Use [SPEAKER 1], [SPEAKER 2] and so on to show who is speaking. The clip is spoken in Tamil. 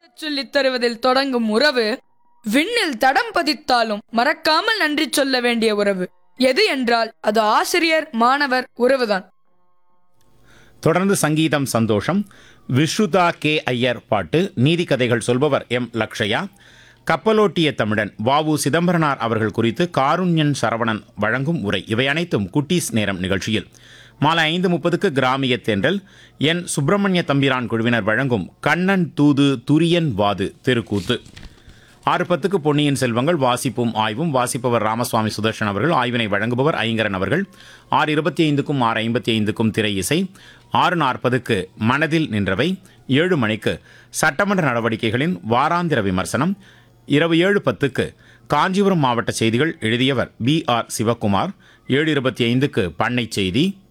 [SPEAKER 1] சொல்லித் தருவதில் தொடங்கும் உறவு விண்ணில் தடம் பதித்தாலும் மறக்காமல் நன்றி சொல்ல வேண்டிய உறவு எது என்றால் அது ஆசிரியர் மாணவர் உறவுதான்
[SPEAKER 2] தொடர்ந்து சங்கீதம் சந்தோஷம் விஸ்ருதா கே ஐயர் பாட்டு நீதி கதைகள் சொல்பவர் எம் லக்ஷயா கப்பலோட்டிய தமிழன் வாவு சிதம்பரனார் அவர்கள் குறித்து காருண்யன் சரவணன் வழங்கும் உரை இவை அனைத்தும் குட்டீஸ் நேரம் நிகழ்ச்சியில் மாலை ஐந்து முப்பதுக்கு கிராமிய தென்றல் என் சுப்பிரமணிய தம்பிரான் குழுவினர் வழங்கும் கண்ணன் தூது துரியன் வாது தெருக்கூத்து ஆறு பத்துக்கு பொன்னியின் செல்வங்கள் வாசிப்பும் ஆய்வும் வாசிப்பவர் ராமசுவாமி சுதர்ஷன் அவர்கள் ஆய்வினை வழங்குபவர் ஐங்கரன் அவர்கள் ஆறு இருபத்தி ஐந்துக்கும் ஆறு ஐம்பத்தி ஐந்துக்கும் திரை இசை ஆறு நாற்பதுக்கு மனதில் நின்றவை ஏழு மணிக்கு சட்டமன்ற நடவடிக்கைகளின் வாராந்திர விமர்சனம் இரவு ஏழு பத்துக்கு காஞ்சிபுரம் மாவட்ட செய்திகள் எழுதியவர் பி ஆர் சிவக்குமார் ஏழு இருபத்தி ஐந்துக்கு பண்ணை செய்தி